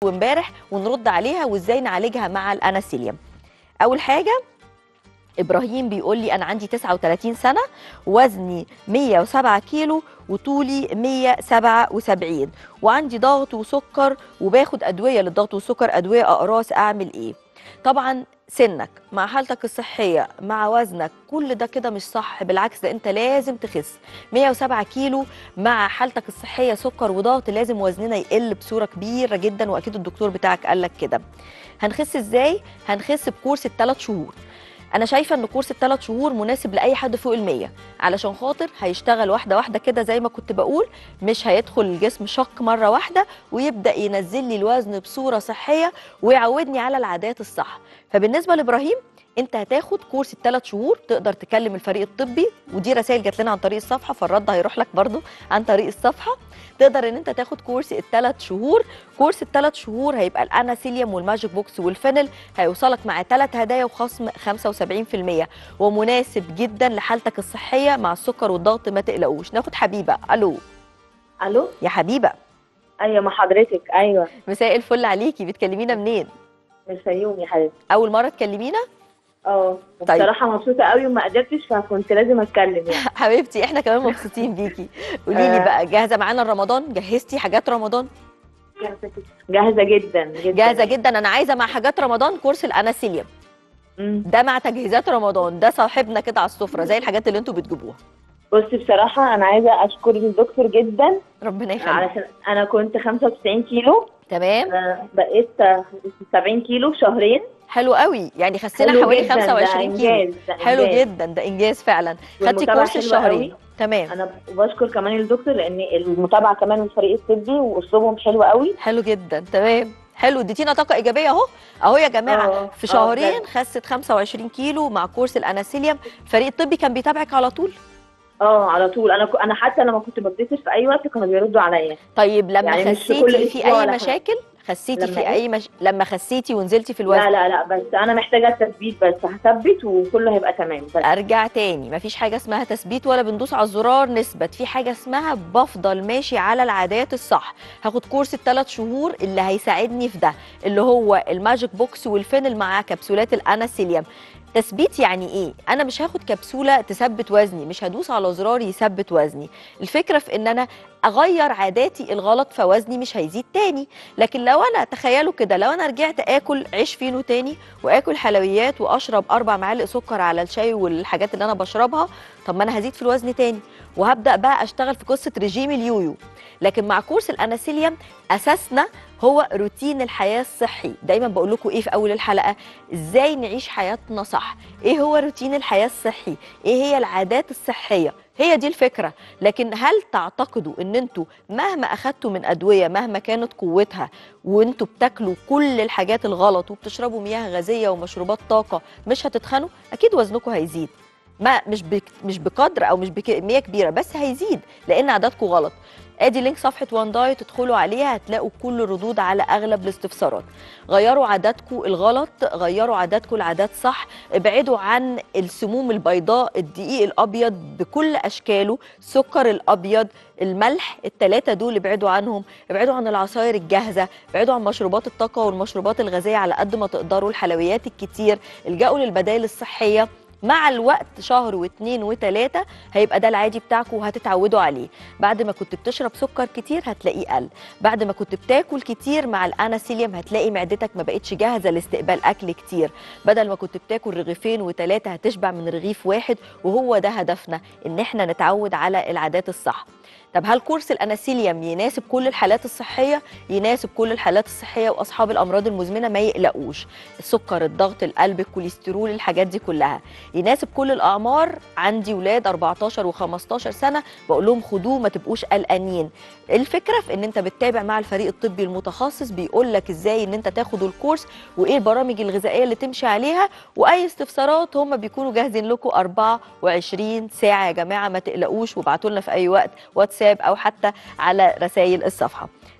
وامبارح ونرد عليها وازاي نعالجها مع الاناسيليوم اول حاجه ابراهيم بيقول لي انا عندي 39 سنه وزني 107 كيلو وطولي 177 وعندي ضغط وسكر وباخد ادويه للضغط والسكر ادويه اقراص اعمل ايه طبعا سنك مع حالتك الصحيه مع وزنك كل ده كده مش صح بالعكس ده انت لازم تخس 107 كيلو مع حالتك الصحيه سكر وضغط لازم وزننا يقل بصوره كبيره جدا واكيد الدكتور بتاعك قال لك كده هنخس ازاي هنخس بكورس الثلاث شهور انا شايفه ان كورس الثلاث شهور مناسب لاي حد فوق المية علشان خاطر هيشتغل واحده واحده كده زي ما كنت بقول مش هيدخل الجسم شق مره واحده ويبدا ينزل لي الوزن بصوره صحيه ويعودني على العادات الصح فبالنسبه لابراهيم انت هتاخد كورس الثلاث شهور تقدر تكلم الفريق الطبي ودي رسائل جات لنا عن طريق الصفحه فالرد هيروح لك برضو عن طريق الصفحه تقدر ان انت تاخد كورس الثلاث شهور كورس الثلاث شهور هيبقى الاناسيليوم والماجيك بوكس والفينل هيوصلك مع ثلاث هدايا وخصم 75% ومناسب جدا لحالتك الصحيه مع السكر والضغط ما تقلقوش ناخد حبيبه الو الو يا حبيبه ايوه مع حضرتك ايوه مساء الفل عليكي بتكلمينا منين من الفيوم يا حبيبتي اول مره تكلمينا اه وبصراحه مبسوطه قوي وما قدرتش فكنت لازم اتكلم يعني حبيبتي احنا كمان مبسوطين بيكي قولي لي آه. بقى جاهزه معانا لرمضان جهزتي حاجات رمضان جاهزه جدا جدا جاهزه جدا انا عايزه مع حاجات رمضان كورس الاناسيليوم مم. ده مع تجهيزات رمضان ده صاحبنا كده على السفره زي الحاجات اللي انتوا بتجيبوها بصي بصراحه انا عايزه اشكر الدكتور جدا ربنا يخليك علشان انا كنت 95 كيلو تمام آه، بقيت آه، 70 كيلو في شهرين حلو قوي يعني خسينا حلو حوالي جداً، ده 25 كيلو إنجاز، ده حلو إنجاز. جدا ده انجاز فعلا خدتي والمتابعة كورس حلوة الشهرين قوي. تمام انا بشكر كمان الدكتور لان المتابعه كمان من الفريق الطبي واسلوبهم حلو قوي حلو جدا تمام حلو اديتينا طاقه ايجابيه اهو اهو يا جماعه آه، في آه، شهرين بجد. خست 25 كيلو مع كورس الاناسيليوم الفريق الطبي كان بيتابعك على طول اه على طول انا ك- انا حتى لما كنت بتصل في اي وقت كانوا بيردوا عليا طيب لما يعني مش في كل خسيتي في أسبوع اي ولا حاجة. مشاكل خسيتي لما في إيه؟ اي مش... لما خسيتي ونزلتي في الوزن لا لا لا بس انا محتاجه التثبيت بس هثبت وكله هيبقى تمام بس ارجع تاني مفيش حاجه اسمها تثبيت ولا بندوس على الزرار نثبت في حاجه اسمها بفضل ماشي على العادات الصح هاخد كورس الثلاث شهور اللي هيساعدني في ده اللي هو الماجيك بوكس والفينل مع كبسولات الاناسيليوم تثبيت يعني ايه انا مش هاخد كبسوله تثبت وزني مش هدوس على زرار يثبت وزني الفكره في ان انا اغير عاداتي الغلط فوزني مش هيزيد تاني لكن لو انا تخيلوا كده لو انا رجعت اكل عيش فينو تاني واكل حلويات واشرب اربع معالق سكر على الشاي والحاجات اللي انا بشربها طب ما انا هزيد في الوزن تاني وهبدا بقى اشتغل في قصه رجيم اليويو لكن مع كورس الاناسيليوم اساسنا هو روتين الحياه الصحي دايما بقول لكم ايه في اول الحلقه ازاي نعيش حياتنا صح ايه هو روتين الحياه الصحي ايه هي العادات الصحيه هي دي الفكره لكن هل تعتقدوا ان انتوا مهما اخدتوا من ادويه مهما كانت قوتها وانتوا بتاكلوا كل الحاجات الغلط وبتشربوا مياه غازيه ومشروبات طاقه مش هتتخنوا اكيد وزنكم هيزيد ما مش بك مش بقدر او مش بكميه كبيره بس هيزيد لان عاداتكم غلط ادي لينك صفحه وان دايت تدخلوا عليها هتلاقوا كل الردود على اغلب الاستفسارات غيروا عاداتكم الغلط غيروا عاداتكم العادات صح ابعدوا عن السموم البيضاء الدقيق الابيض بكل اشكاله السكر الابيض الملح الثلاثه دول ابعدوا عنهم ابعدوا عن العصاير الجاهزه ابعدوا عن مشروبات الطاقه والمشروبات الغازيه على قد ما تقدروا الحلويات الكتير الجأوا للبدائل الصحيه مع الوقت شهر واثنين وثلاثة هيبقى ده العادي بتاعكم وهتتعودوا عليه بعد ما كنت بتشرب سكر كتير هتلاقيه قل بعد ما كنت بتاكل كتير مع الاناسيليوم هتلاقي معدتك ما بقتش جاهزة لاستقبال أكل كتير بدل ما كنت بتاكل رغيفين وثلاثة هتشبع من رغيف واحد وهو ده هدفنا إن احنا نتعود على العادات الصح طب هل كورس الاناسيليوم يناسب كل الحالات الصحيه يناسب كل الحالات الصحيه واصحاب الامراض المزمنه ما يقلقوش السكر الضغط القلب الكوليسترول الحاجات دي كلها يناسب كل الاعمار عندي ولاد 14 و15 سنه بقول لهم خدوه ما تبقوش قلقانين الفكره في ان انت بتتابع مع الفريق الطبي المتخصص بيقول لك ازاي ان انت تاخد الكورس وايه البرامج الغذائيه اللي تمشي عليها واي استفسارات هم بيكونوا جاهزين لكم 24 ساعه يا جماعه ما تقلقوش وابعتوا لنا في اي وقت واتساب او حتى على رسائل الصفحه